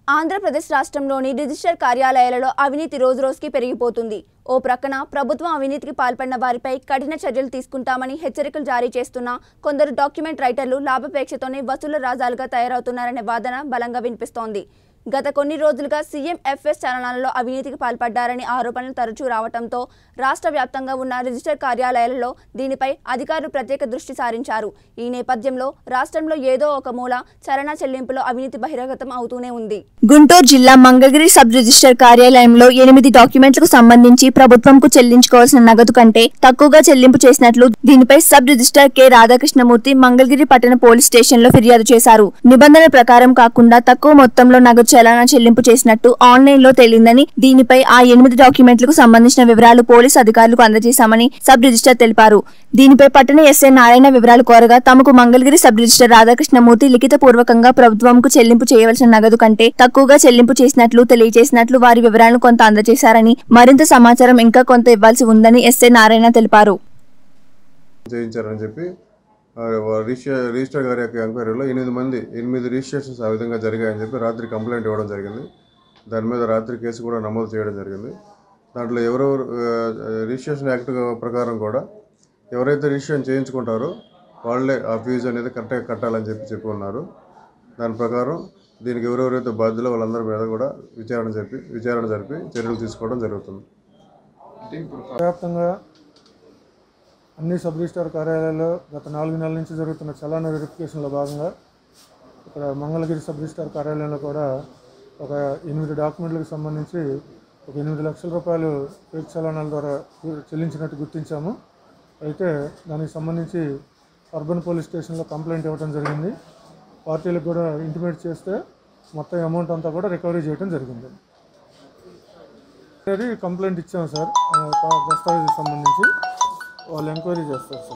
ఆంధ్రప్రదేశ్ రాష్ట్రంలోని రిజిస్టర్ కార్యాలయాలలో అవినీతి రోజురోజుకి పెరిగిపోతుంది ఓ ప్రక్కన ప్రభుత్వం అవినీతికి పాల్పడిన వారిపై కఠిన చర్యలు తీసుకుంటామని హెచ్చరికలు జారీ చేస్తున్న కొందరు డాక్యుమెంట్ రైటర్లు లాభాపేక్షతోనే వసూల రాజాలుగా తయారవుతున్నారనే వాదన బలంగా వినిపిస్తోంది గత కొన్ని రోజులుగా సీఎం ఎఫ్ఎస్ చలనాలలో అవినీతికి పాల్పడ్డారని ఆరోపణలు తరచూ రావడంతో రాష్ట్ర వ్యాప్తంగా ఉన్న రిజిస్టర్ కార్యాలయాలలో దీనిపై అధికారులు ప్రత్యేక దృష్టి సారించారు ఈ నేపథ్యంలో రాష్ట్రంలో ఏదో ఒక మూల చలన చెల్లింపులో అవినీతి బహిర్గతం అవుతూనే ఉంది గుంటూరు జిల్లా మంగళగిరి సబ్ రిజిస్టర్ కార్యాలయంలో ఎనిమిది డాక్యుమెంట్లకు సంబంధించి ప్రభుత్వంకు చెల్లించుకోవాల్సిన నగదు కంటే తక్కువగా చెల్లింపు చేసినట్లు దీనిపై sub registrar K Radhakrishnamurthy Mangalagiri పట్టణ పోలీస్ స్టేషన్లో ఫిర్యాదు చేశారు నిబంధన ప్రకారం కాకుండా తక్కువ మొత్తంలో నగదు చలానా చెల్లింపు చేసినట్టు ఆన్లైన్ లో తేలిందని దీనిపై ఆ ఎనిమిది డాక్యుమెంట్లకు సంబంధించిన వివరాలు పోలీసు అధికారులకు అందజేశామని సబ్ రిజిస్టర్ తెలిపారు దీనిపై పట్టణ ఎస్ఐ నారాయణ వివరాలు కోరగా తమకు మంగళగిరి సబ్ రిజిస్టర్ రాధాకృష్ణమూర్తి లిఖిత పూర్వకంగా ప్రభుత్వంకు చెల్లింపు చేయవలసిన నగదు కంటే తక్కువగా చెల్లింపు చేసినట్లు తెలియజేసినట్లు వారి వివరాలను కొంత అందజేశారని మరింత సమాచారం ఇంకా కొంత ఇవ్వాల్సి ఉందని ఎస్ఐ నారాయణ తెలిపారు చేయించారని చెప్పి ఆ, వా- రిజిస్టర్ రిజిస్టర్ గారి యొక్క ఎంక్వైరీలో ఎనిమిది మంది ఎనిమిది రిజిస్ట్రేషన్స్ ఆ విధంగా జరిగాయని చెప్పి రాత్రి కంప్లైంట్ ఇవ్వడం జరిగింది దాని మీద రాత్రి కేసు కూడా నమోదు చేయడం జరిగింది దాంట్లో ఎవరెవరు ఆ, రిజిస్ట్రేషన్ యాక్ట్ ప్రకారం కూడా ఎవరైతే రిజిస్ట్రేషన్ చేయించుకుంటారో వాళ్ళే ఆ ఫీజు అనేది కరెక్ట్గా కట్టాలని చెప్పి చెప్పి ఉన్నారు దాని ప్రకారం దీనికి ఎవరెవరైతే బాధ్యులో వాళ్ళందరి మీద కూడా విచారణ చెప్పి విచారణ జరిపి చర్యలు తీసుకోవడం జరుగుతుంది వ్యాప్తంగా అన్ని సబ్ రిజిస్టార్ కార్యాలయాల్లో గత నాలుగు నెలల నుంచి జరుగుతున్న చలానా వెరిఫికేషన్లో భాగంగా ఇక్కడ మంగళగిరి సబ్ రిజిస్టార్ కార్యాలయంలో కూడా ఒక ఎనిమిది డాక్యుమెంట్లకు సంబంధించి ఒక ఎనిమిది లక్షల రూపాయలు ఫేక్ చలానాల ద్వారా చెల్లించినట్టు గుర్తించాము అయితే దానికి సంబంధించి అర్బన్ పోలీస్ స్టేషన్లో కంప్లైంట్ ఇవ్వడం జరిగింది పార్టీలకు కూడా ఇంటిమేట్ చేస్తే మొత్తం అమౌంట్ అంతా కూడా రికవరీ చేయడం జరిగింది కంప్లైంట్ ఇచ్చాము సార్ ఆ, దస్తావేజీకి సంబంధించి వాళ్ళు ఎంక్వైరీ చేస్తారు సార్